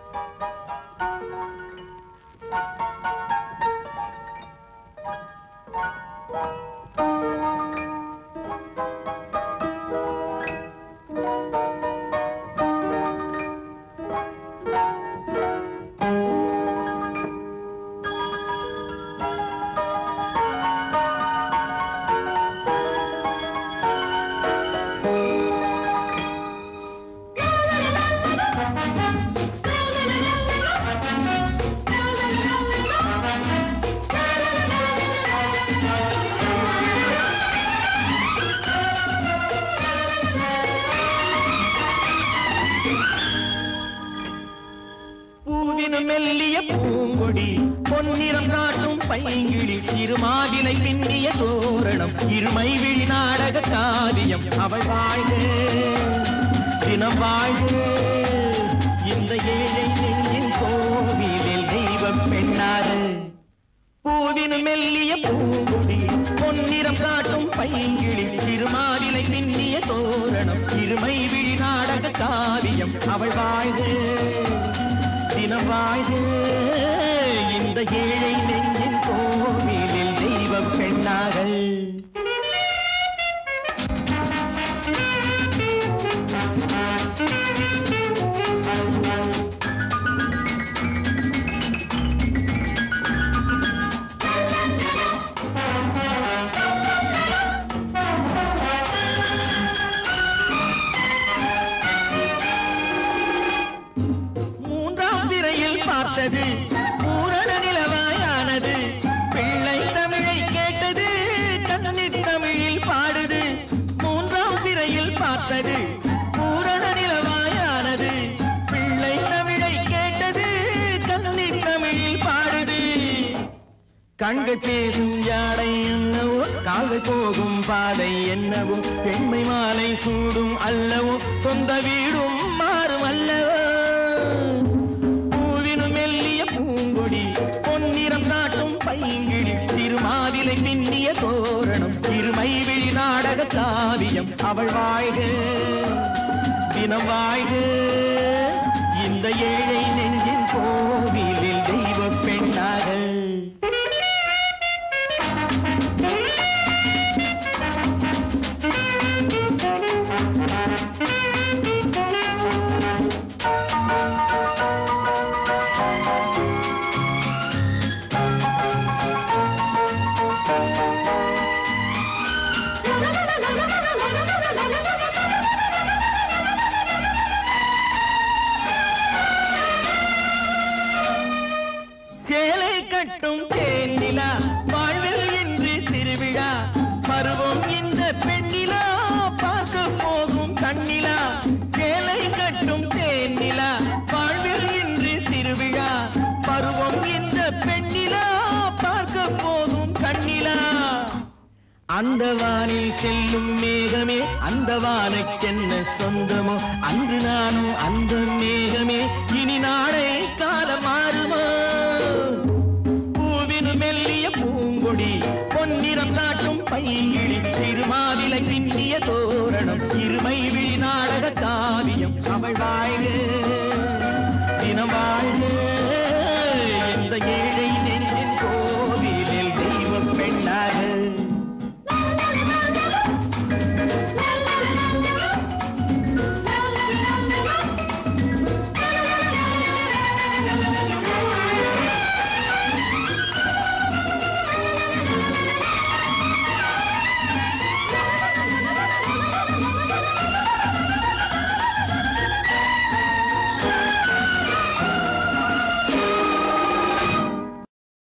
பூவினும் மெல்லிய பூங்கொடி பொன்னிறம் காட்டும் பைங்கிழி சிறுமாதிலை பின்னிய தோரணம் இருமை விழி நாடக காவியம் அவள் வாழ்க தினம் வாழ்க இந்த ஏழை நெஞ்சின் கோவிலில் தெய்வம் பெண்ணாக பூவினும் மெல்லிய பூங்குடி பொன்னிறம் காட்டும் பைங்கிழி திருமாலிலை பின்னிய தோரணம் இருமை விழி நாடக காவியம் அவள் வாழ்க தினம் வாழ்க இந்த ஏழை நெஞ்சின் கோவிலில் தெய்வம் பெண்ணாக மூன்றாம் திரையில் பார்த்தது பூரண நிலவாயானது பிள்ளை தமிழை கேட்டது கண்ணீர் தமிழில் பாடுது மூன்றாம் திரையில் பார்த்தது பூரண நிலவாயானது பிள்ளை தமிழை கேட்டது கண்ணீர் தமிழில் பாடுது கண்கள் பேசும் யானை என்னவோ கால்கள் போகும் பாதை என்னவோ பெண்மை மாலை சூடும் அல்லவோ சொந்த வீடும் மாறும் அல்லவோ பூவினும் மெல்லிய பூங்கொடி பொன்னிறம் காட்டும் பைங்கிழி திருமாதிலை பின்னிய தோரணம் திருமை விழி நாடக காவியம் அவள் வாழ்க தினம் வாழ்க இந்த ஏழை நெஞ்சின் கோவிலில் தெய்வ பெண்ணாக சேலை கட்டும் தேனிலா வாழ்வில் இன்று திருவிழா பருவம் இந்த பெண்ணிலா பார்க்க போகும் கண்ணிலா சேலை கட்டும் தேனிலா வாழ்வில் இன்று திருவிழா பருவம் இந்த பெண்ணிலா பார்க்க போகும் கண்ணிலா அந்த வானில் செல்லும் மேகமே அந்த வானுக்கென்ன சொந்தமோ அன்று நானும் அந்த